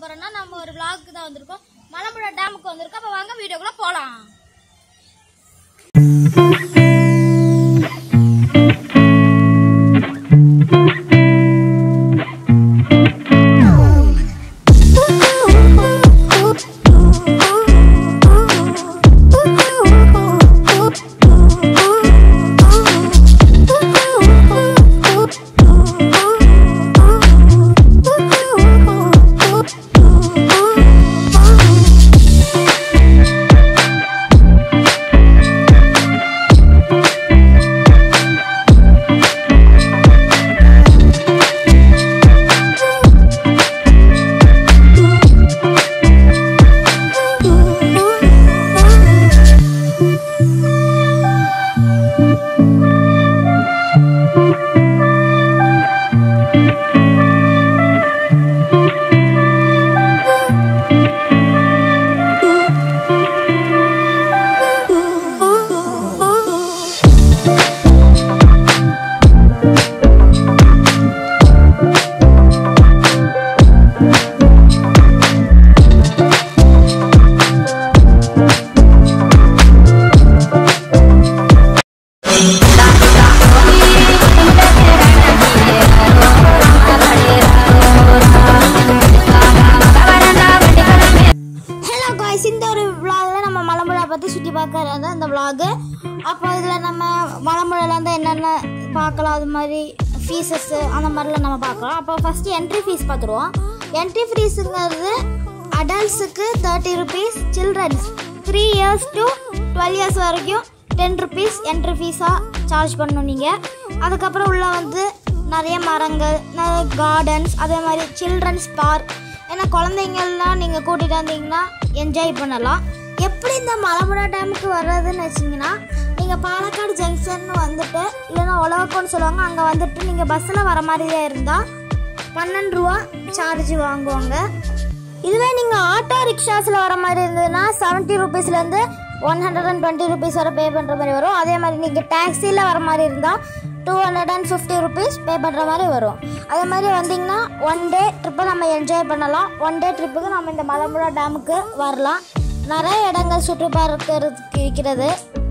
போறோம்னா நம்ம ஒரு vlog தான் வந்திருக்கோம் மலம்புழா டேமுக்கு வந்திருக்கோம் அப்ப வாங்க வீடியோக்குள்ள போலாம் ஹலோ காய்ஸ் இந்த ஒரு vlogல நம்ம மலம்புழா பற்றி சுற்றி பார்க்கறது தான் இந்த vlog அப்போ இதில் நம்ம மலம்புழால வந்து என்னென்ன பார்க்கலாம் அது மாதிரி ஃபீஸஸ்ஸு அந்த மாதிரிலாம் நம்ம பார்க்கலாம் அப்போ ஃபஸ்ட்டு என்ட்ரி ஃபீஸ் பார்த்துருவோம் என்ட்ரி ஃபீஸுங்கிறது அடல்ட்ஸுக்கு thirty rupees childrens three years to twelve years வரைக்கும் டென் ருபீஸ் என்ட்ரி ஃபீஸாக சார்ஜ் பண்ணணும் நீங்கள் அதுக்கப்புறம் உள்ள வந்து நிறைய மரங்கள் நிறைய கார்டன்ஸ் அதே மாதிரி சில்ட்ரன்ஸ் பார்க் ஏன்னா குழந்தைங்கள்லாம் நீங்கள் கூட்டிகிட்டு வந்தீங்கன்னா என்ஜாய் பண்ணலாம் எப்படி இந்த மலம்புழா டேமுக்கு வர்றதுன்னு வச்சிங்கன்னா நீங்கள் பாலக்காடு ஜங்ஷன் வந்துட்டு இல்லைன்னா உழவக்கோன்னு சொல்லுவாங்க அங்கே வந்துட்டு நீங்கள் பஸ்ஸில் வர மாதிரியே இருந்தால் பன்னெண்டு ரூபா சார்ஜ் வாங்குவாங்க இதுவே நீங்கள் ஆட்டோ ரிக்ஷாஸில் வர மாதிரி இருந்ததுன்னா செவன்ட்டி ருபீஸ்லேருந்து one hundred and twenty rupees வரை பே பண்ணுற மாதிரி வரும் அதே மாதிரி நீங்கள் டாக்ஸியில் வர மாதிரி இருந்தால் two hundred and fifty rupees pay பண்ணுற மாதிரி வரும் அதே மாதிரி வந்தீங்கன்னா ஒன் டே ட்ரிப்பை நம்ம என்ஜாய் பண்ணலாம் ஒன் டே ட்ரிப்புக்கு நம்ம இந்த மலம்புழா டேமுக்கு வரலாம் நிறைய இடங்கள் சுற்றி பார்க்கறதுக்கு இருக்கிறது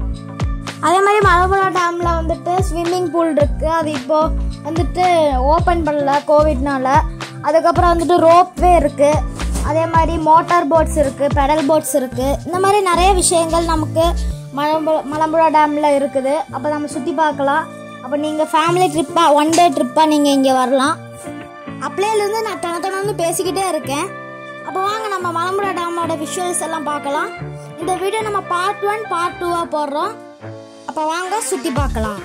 அதே மாதிரி மலம்புழா டேமில் வந்துட்டு ஸ்விம்மிங் பூல் இருக்குது அது இப்போது வந்துட்டு ஓப்பன் பண்ணல கோவிட்னால அதுக்கப்புறம் வந்துட்டு ரோப்வே இருக்குது அதே மாதிரி மோட்டார் போட்ஸ் இருக்குது பெடல் போட்ஸ் இருக்குது இந்த மாதிரி நிறைய விஷயங்கள் நமக்கு மலம்புழா மலம்புழா டேமில் இருக்குது அப்போ நம்ம சுற்றி பார்க்கலாம் அப்போ நீங்கள் ஃபேமிலி ட்ரிப்பாக ஒன் டே ட்ரிப்பாக நீங்கள் இங்கே வரலாம் அப்படியிலேருந்து நான் தன தனன்னு பேசிக்கிட்டே இருக்கேன் அப்போ வாங்க நம்ம மலம்புழா டேமோட விஷுவல்ஸ் எல்லாம் பார்க்கலாம் இந்த வீடியோ நம்ம பார்ட் ஒன் பார்ட் டூவாக போடுறோம் அப்போ வாங்க சுற்றி பார்க்கலாம்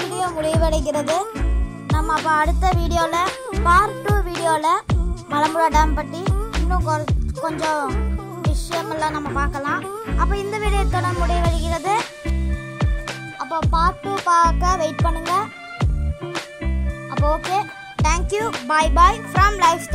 வீடியோ முடிவடைகிறது நம்ம அப்போ அடுத்த வீடியோவில் பார்ட் டூ வீடியோவில் மலம்புழா டேம் பற்றி இன்னும் கொ- கொஞ்சம் விஷயமெல்லாம் நம்ம பார்க்கலாம் அப்போ இந்த வீடியோ இத்தோட முடிவடைகிறது அப்போ பார்ட் டூ பார்க்க வெயிட் பண்ணுங்கள் அப்போ okay thank you bye bye from life